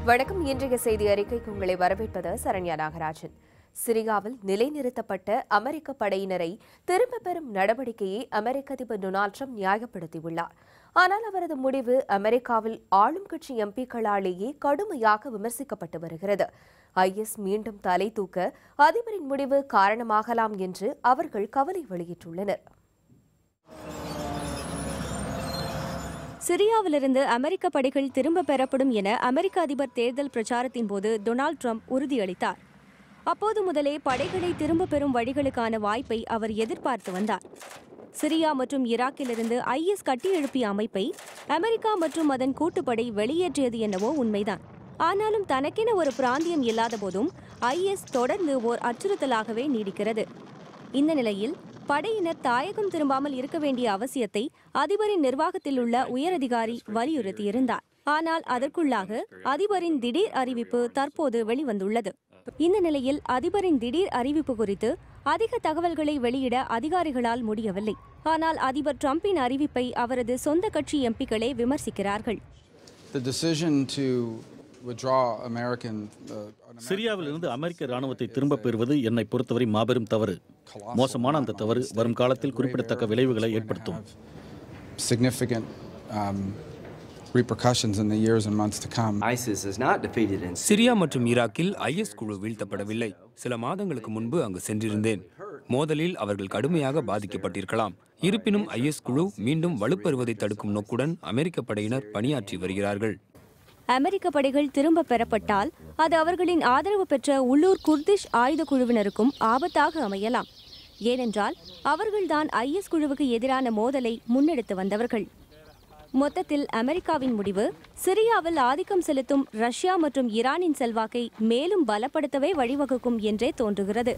வணக்கம் இன்றைய செய்தி அறிக்கைக்கு உங்களை வரவேற்பது சரண்யா நாகராஜன் சிரியாவில் நிலைநிறுத்தப்பட்ட அமெரிக்க படையினரை திரும்ப பெறும் நடவடிக்கையை அமெரிக்க அதிபர் டொனால்ட் ட்ரம்ப் நியாயப்படுத்தியுள்ளார் ஆனால் அவரது முடிவு அமெரிக்காவில் ஆளும் கட்சி எம்பிக்களாலேயே கடுமையாக விமர்சிக்கப்பட்டு வருகிறது ஐஎஸ் மீண்டும் தலை தூக்க அதிபரின் முடிவு காரணமாகலாம் என்று அவர்கள் கவலை வெளியிட்டுள்ளனர் சிரியாவிலிருந்து அமெரிக்க படைகள் திரும்ப பெறப்படும் என அமெரிக்க அதிபர் தேர்தல் பிரச்சாரத்தின் போது டொனால்ட் ட்ரம்ப் உறுதியளித்தார் அப்போது முதலே படைகளை திரும்ப பெறும் வழிகளுக்கான வாய்ப்பை அவர் எதிர்பார்த்து வந்தார் சிரியா மற்றும் ஈராக்கிலிருந்து ஐஎஸ் கட்டியெழுப்பிய அமைப்பை அமெரிக்கா மற்றும் அதன் கூட்டுப்படை வெளியேற்றியது என்னவோ உண்மைதான் ஆனாலும் தனக்கென ஒரு பிராந்தியம் இல்லாத போதும் ஐஎஸ் தொடர்ந்து ஓர் அச்சுறுத்தலாகவே நீடிக்கிறது இந்த நிலையில் படையினர் தாயகம் திரும்பாமல் இருக்க வேண்டிய அவசியத்தை அதிபரின் நிர்வாகத்தில் உள்ள உயரதிகாரி வலியுறுத்தியிருந்தார் ஆனால் அதற்குள்ளாக அதிபரின் திடீர் அறிவிப்பு தற்போது வெளிவந்துள்ளது இந்த நிலையில் அதிபரின் திடீர் அறிவிப்பு குறித்து அதிக தகவல்களை வெளியிட அதிகாரிகளால் முடியவில்லை ஆனால் அதிபர் டிரம்பின் அறிவிப்பை அவரது சொந்த கட்சி எம்பிக்களே விமர்சிக்கிறார்கள் The decision to withdraw American uh, சிரியாவிலிருந்து அமெரிக்க ராணுவத்தை திரும்பப் பெறுவது என்னை பொறுத்தவரை மாபெரும் தவறு மோசமான அந்த தவறு வரும் காலத்தில் குறிப்பிடத்தக்க விளைவுகளை ஏற்படுத்தும் significant um, repercussions in the years and months to come. ISIS is not defeated in Syria மற்றும் ஈராக்கில் ஐஎஸ் குழு வீழ்த்தப்படவில்லை சில மாதங்களுக்கு முன்பு அங்கு சென்றிருந்தேன் மோதலில் அவர்கள் கடுமையாக பாதிக்கப்பட்டிருக்கலாம் இருப்பினும் ஐஎஸ் குழு மீண்டும் வலுப்பெறுவதை தடுக்கும் நோக்குடன் அமெரிக்க படையினர் பணியாற்றி வருகிறார்கள் அமெரிக்க படைகள் திரும்ப பெறப்பட்டால் அது அவர்களின் ஆதரவு பெற்ற உள்ளூர் குர்திஷ் ஆயுத குழுவினருக்கும் ஆபத்தாக அமையலாம் ஏனென்றால் அவர்கள்தான் ஐஎஸ் குழுவுக்கு எதிரான மோதலை முன்னெடுத்து வந்தவர்கள் மொத்தத்தில் அமெரிக்காவின் முடிவு சிரியாவில் ஆதிக்கம் செலுத்தும் ரஷ்யா மற்றும் ஈரானின் செல்வாக்கை மேலும் பலப்படுத்தவே வழிவகுக்கும் என்றே தோன்றுகிறது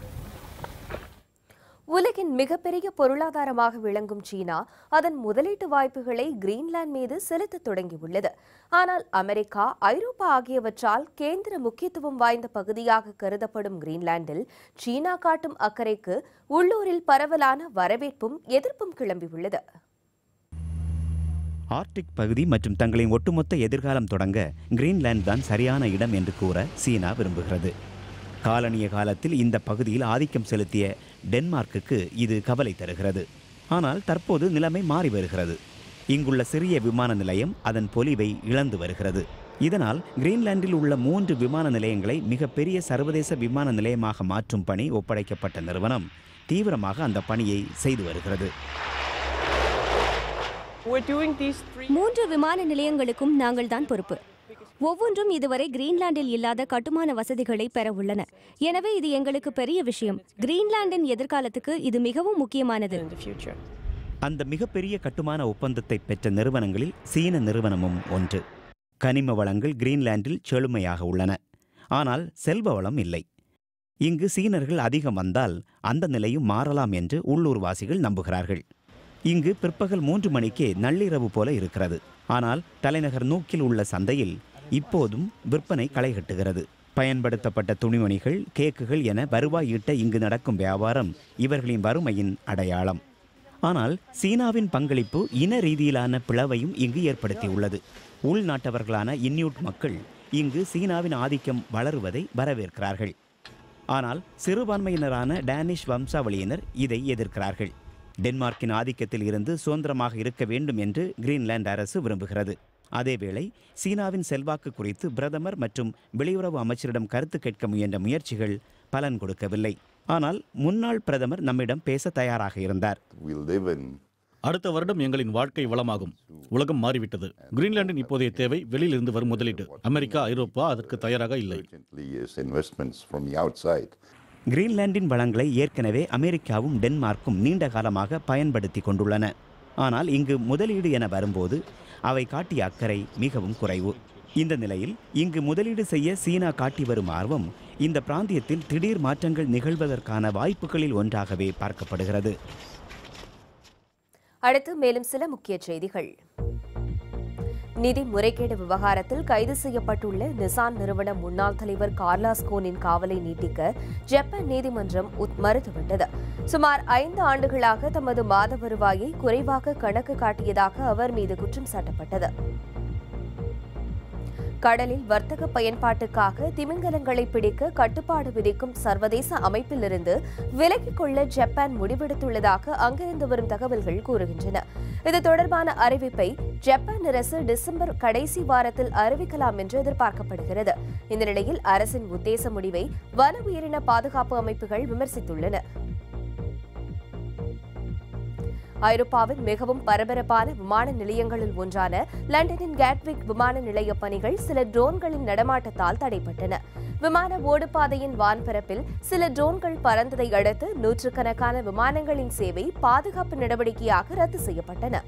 உலகின் மிகப்பெரிய பொருளாதாரமாக விளங்கும் சீனா அதன் முதலீட்டு வாய்ப்புகளை கிரீன்லாந்து மீது செலுத்தத் தொடங்கியுள்ளது ஆனால் அமெரிக்கா ஐரோப்பா ஆகியவற்றால் கேந்திர முக்கியத்துவம் வாய்ந்த பகுதியாக கருதப்படும் கிரீன்லாந்தில் சீனா காட்டும் அக்கறைக்கு உள்ளூரில் பரவலான வரவேற்பும் எதிர்ப்பும் கிளம்பியுள்ளது ஆர்டிக் பகுதி மற்றும் தங்களின் ஒட்டுமொத்த எதிர்காலம் தொடங்க கிரீன்லாந்து தான் சரியான இடம் என்று கூற சீனா விரும்புகிறது காலனிய காலத்தில் இந்த பகுதியில் ஆதிக்கம் செலுத்திய டென்மார்க்குக்கு இது கவலை தருகிறது ஆனால் தற்போது நிலைமை மாறி வருகிறது இங்குள்ள சிறிய விமான நிலையம் அதன் பொலிவை இழந்து வருகிறது இதனால் கிரீன்லாந்தில் உள்ள மூன்று விமான நிலையங்களை மிகப்பெரிய சர்வதேச விமான நிலையமாக மாற்றும் பணி ஒப்படைக்கப்பட்ட நிறுவனம் தீவிரமாக அந்த பணியை செய்து வருகிறது மூன்று விமான நிலையங்களுக்கும் நாங்கள் தான் பொறுப்பு ஒவ்வொன்றும் இதுவரை கிரீன்லாந்தில் இல்லாத கட்டுமான வசதிகளை பெற உள்ளன எனவே இது எங்களுக்கு பெரிய விஷயம் கிரீன்லாந்தின் எதிர்காலத்துக்கு இது மிகவும் முக்கியமானது அந்த மிகப்பெரிய கட்டுமான ஒப்பந்தத்தை பெற்ற நிறுவனங்களில் சீன நிறுவனமும் ஒன்று கனிம வளங்கள் கிரீன்லாந்தில் செழுமையாக உள்ளன ஆனால் செல்வ வளம் இல்லை இங்கு சீனர்கள் அதிகம் வந்தால் அந்த நிலையும் மாறலாம் என்று உள்ளூர்வாசிகள் நம்புகிறார்கள் இங்கு பிற்பகல் மூன்று மணிக்கே நள்ளிரவு போல இருக்கிறது ஆனால் தலைநகர் நூக்கில் உள்ள சந்தையில் இப்போதும் விற்பனை களைகட்டுகிறது பயன்படுத்தப்பட்ட துணிமணிகள் கேக்குகள் என வருவாய் ஈட்ட இங்கு நடக்கும் வியாபாரம் இவர்களின் வறுமையின் அடையாளம் ஆனால் சீனாவின் பங்களிப்பு இன ரீதியிலான பிளவையும் இங்கு ஏற்படுத்தியுள்ளது உள்நாட்டவர்களான இன்யூட் மக்கள் இங்கு சீனாவின் ஆதிக்கம் வளருவதை வரவேற்கிறார்கள் ஆனால் சிறுபான்மையினரான டேனிஷ் வம்சாவளியினர் இதை எதிர்க்கிறார்கள் டென்மார்க்கின் ஆதிக்கத்தில் இருந்து சுதந்திரமாக இருக்க வேண்டும் என்று கிரீன்லாந்து அரசு விரும்புகிறது அதேவேளை சீனாவின் செல்வாக்கு குறித்து பிரதமர் மற்றும் வெளியுறவு அமைச்சரிடம் கருத்து கேட்க முயன்ற முயற்சிகள் பலன் கொடுக்கவில்லை ஆனால் முன்னாள் பிரதமர் நம்மிடம் பேச தயாராக இருந்தார் We live in அடுத்த வருடம் எங்களின் வாழ்க்கை வளமாகும் உலகம் மாறிவிட்டது கிரீன்லாந்தின் இப்போதைய தேவை வெளியிலிருந்து வரும் முதலீடு அமெரிக்கா ஐரோப்பா அதற்கு தயாராக இல்லை urgently is investments from the outside. கிரீன்லாந்தின் வளங்களை ஏற்கனவே அமெரிக்காவும் டென்மார்க்கும் நீண்ட காலமாக பயன்படுத்தி கொண்டுள்ளன ஆனால் இங்கு முதலீடு என வரும்போது அவை காட்டிய அக்கறை மிகவும் குறைவு இந்த நிலையில் இங்கு முதலீடு செய்ய சீனா காட்டி வரும் ஆர்வம் இந்த பிராந்தியத்தில் திடீர் மாற்றங்கள் நிகழ்வதற்கான வாய்ப்புகளில் ஒன்றாகவே பார்க்கப்படுகிறது அடுத்து மேலும் சில முக்கிய செய்திகள் நிதி முறைகேடு விவகாரத்தில் கைது செய்யப்பட்டுள்ள நிசான் நிறுவன முன்னாள் தலைவர் கார்லாஸ் கோனின் காவலை நீட்டிக்க ஜப்பான் நீதிமன்றம் உத்- மறுத்துவிட்டது சுமார் ஐந்து ஆண்டுகளாக தமது மாத வருவாயை குறைவாக கணக்கு காட்டியதாக அவர் மீது குற்றம் சாட்டப்பட்டது கடலில் வர்த்தக பயன்பாட்டுக்காக திமிங்கலங்களை பிடிக்க கட்டுப்பாடு விதிக்கும் சர்வதேச அமைப்பிலிருந்து விலகிக் கொள்ள ஜப்பான் முடிவெடுத்துள்ளதாக அங்கிருந்து வரும் தகவல்கள் கூறுகின்றன இது தொடர்பான அறிவிப்பை ஜப்பான் அரசு டிசம்பர் கடைசி வாரத்தில் அறிவிக்கலாம் என்று எதிர்பார்க்கப்படுகிறது இந்த நிலையில் அரசின் உத்தேச முடிவை வன உயிரின பாதுகாப்பு அமைப்புகள் விமர்சித்துள்ளன ஐரோப்பாவின் மிகவும் பரபரப்பான விமான நிலையங்களில் ஒன்றான லண்டனின் கேட்விக் விமான நிலைய பணிகள் சில ட்ரோன்களின் நடமாட்டத்தால் தடைப்பட்டன விமான ஓடுபாதையின் வான்பரப்பில் சில ட்ரோன்கள் பறந்ததை அடுத்து நூற்றுக்கணக்கான விமானங்களின் சேவை பாதுகாப்பு நடவடிக்கையாக ரத்து செய்யப்பட்டன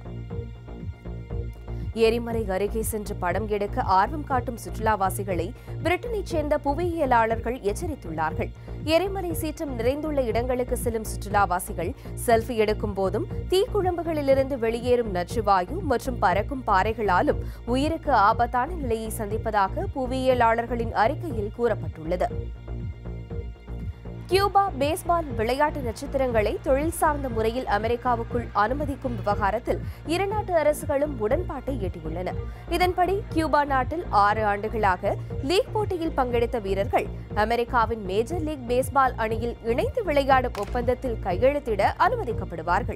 எரிமலை அருகே சென்று படம் எடுக்க ஆர்வம் காட்டும் சுற்றுலாவாசிகளை பிரிட்டனைச் சேர்ந்த புவியியலாளர்கள் எச்சரித்துள்ளார்கள் எரிமலை சீற்றம் நிறைந்துள்ள இடங்களுக்கு செல்லும் சுற்றுலாவாசிகள் செல்ஃபி எடுக்கும் போதும் தீக்குழம்புகளிலிருந்து வெளியேறும் நச்சுவாயு மற்றும் பறக்கும் பாறைகளாலும் உயிருக்கு ஆபத்தான நிலையை சந்திப்பதாக புவியியலாளர்களின் அறிக்கையில் கூறப்பட்டுள்ளது கியூபா பேஸ்பால் விளையாட்டு நட்சத்திரங்களை தொழில் சார்ந்த முறையில் அமெரிக்காவுக்குள் அனுமதிக்கும் விவகாரத்தில் இரு நாட்டு அரசுகளும் உடன்பாட்டை எட்டியுள்ளன இதன்படி கியூபா நாட்டில் ஆறு ஆண்டுகளாக லீக் போட்டியில் பங்கெடுத்த வீரர்கள் அமெரிக்காவின் மேஜர் லீக் பேஸ்பால் அணியில் இணைந்து விளையாடும் ஒப்பந்தத்தில் கையெழுத்திட அனுமதிக்கப்படுவார்கள்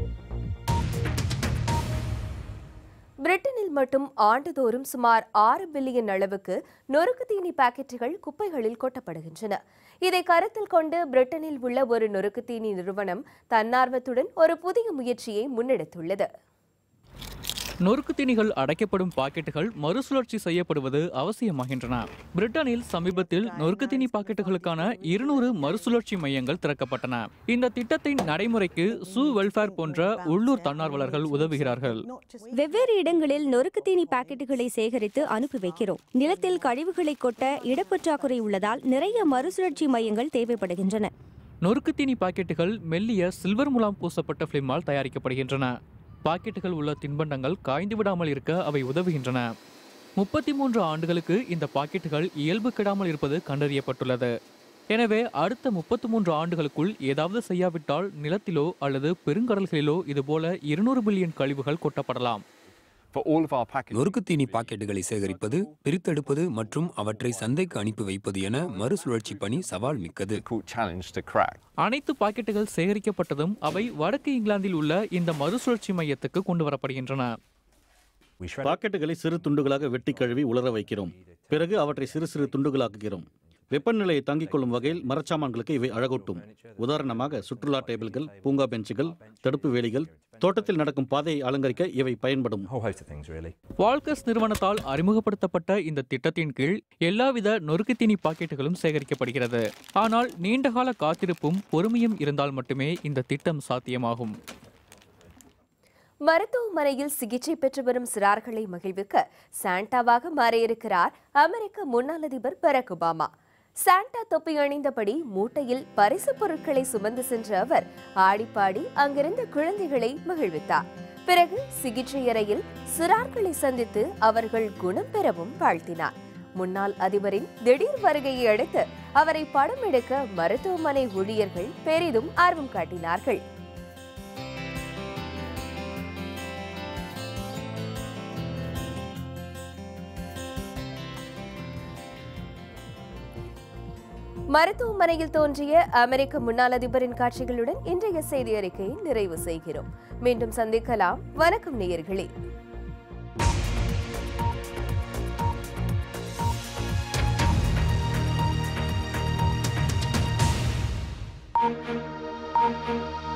பிரிட்டனில் மட்டும் ஆண்டுதோறும் சுமார் ஆறு பில்லியன் அளவுக்கு நொறுக்கு தீனி பாக்கெட்டுகள் குப்பைகளில் கொட்டப்படுகின்றன இதை கருத்தில் கொண்டு பிரிட்டனில் உள்ள ஒரு நொறுக்கு தீனி நிறுவனம் தன்னார்வத்துடன் ஒரு புதிய முயற்சியை முன்னெடுத்துள்ளது நொறுக்கு தீனிகள் அடைக்கப்படும் பாக்கெட்டுகள் மறுசுழற்சி செய்யப்படுவது அவசியமாகின்றன பிரிட்டனில் சமீபத்தில் நொறுக்கு தீனி பாக்கெட்டுகளுக்கான இருநூறு மறுசுழற்சி மையங்கள் திறக்கப்பட்டன இந்த திட்டத்தின் நடைமுறைக்கு சூ வெல்ஃபேர் போன்ற உள்ளூர் தன்னார்வலர்கள் உதவுகிறார்கள் வெவ்வேறு இடங்களில் நொறுக்கு தீனி பாக்கெட்டுகளை சேகரித்து அனுப்பி வைக்கிறோம் நிலத்தில் கழிவுகளை கொட்ட இடப்பற்றாக்குறை உள்ளதால் நிறைய மறுசுழற்சி மையங்கள் தேவைப்படுகின்றன நொறுக்கு தீனி பாக்கெட்டுகள் மெல்லிய சில்வர் முலாம் பூசப்பட்ட பிலிமால் தயாரிக்கப்படுகின்றன பாக்கெட்டுகள் உள்ள தின்பண்டங்கள் காய்ந்து விடாமல் இருக்க அவை உதவுகின்றன முப்பத்தி மூன்று ஆண்டுகளுக்கு இந்த பாக்கெட்டுகள் இயல்பு கெடாமல் இருப்பது கண்டறியப்பட்டுள்ளது எனவே அடுத்த முப்பத்து மூன்று ஆண்டுகளுக்குள் ஏதாவது செய்யாவிட்டால் நிலத்திலோ அல்லது பெருங்கடல்களிலோ இதுபோல இருநூறு பில்லியன் கழிவுகள் கொட்டப்படலாம் நொறுக்குத்தீனி பாக்கெட்டுகளை சேகரிப்பது பிரித்தெடுப்பது மற்றும் அவற்றை சந்தைக்கு அனுப்பி வைப்பது என மறுசுழற்சி பணி சவால் மிக்கது அனைத்து பாக்கெட்டுகள் சேகரிக்கப்பட்டதும் அவை வடக்கு இங்கிலாந்தில் உள்ள இந்த மறுசுழற்சி மையத்துக்கு கொண்டு வரப்படுகின்றன பாக்கெட்டுகளை சிறு துண்டுகளாக வெட்டி கழுவி உலர வைக்கிறோம் பிறகு அவற்றை சிறு சிறு துண்டுகளாக்குகிறோம் வெப்பநிலையை தாங்கிக் கொள்ளும் வகையில் மரச்சாமான்களுக்கு இவை அழகூட்டும் உதாரணமாக சுற்றுலா டேபிள்கள் பூங்கா பெஞ்சுகள் தடுப்பு வேலிகள் தோட்டத்தில் நடக்கும் பாதையை அலங்கரிக்க இவை பயன்படும் வால்கஸ் நிறுவனத்தால் அறிமுகப்படுத்தப்பட்ட இந்த திட்டத்தின் கீழ் எல்லாவித நொறுக்குத்தீனி பாக்கெட்டுகளும் சேகரிக்கப்படுகிறது ஆனால் நீண்டகால காத்திருப்பும் பொறுமையும் இருந்தால் மட்டுமே இந்த திட்டம் சாத்தியமாகும் மருத்துவமனையில் சிகிச்சை பெற்று வரும் சிறார்களை மகிழ்விக்க சாண்டாவாக மாறியிருக்கிறார் அமெரிக்க முன்னாள் அதிபர் பராக் ஒபாமா சாண்டா தொப்பி அணிந்தபடி மூட்டையில் பரிசு பொருட்களை சுமந்து சென்ற அவர் ஆடிப்பாடி அங்கிருந்த குழந்தைகளை மகிழ்வித்தார் பிறகு சிகிச்சை அறையில் சிறார்களை சந்தித்து அவர்கள் குணம் பெறவும் வாழ்த்தினார் முன்னாள் அதிபரின் திடீர் வருகையை அடுத்து அவரை படம் எடுக்க மருத்துவமனை ஊழியர்கள் பெரிதும் ஆர்வம் காட்டினார்கள் மருத்துவமனையில் தோன்றிய அமெரிக்க முன்னாள் அதிபரின் காட்சிகளுடன் இன்றைய செய்தி அறிக்கையை நிறைவு செய்கிறோம் மீண்டும் சந்திக்கலாம் வணக்கம் நேயர்களே Thank you.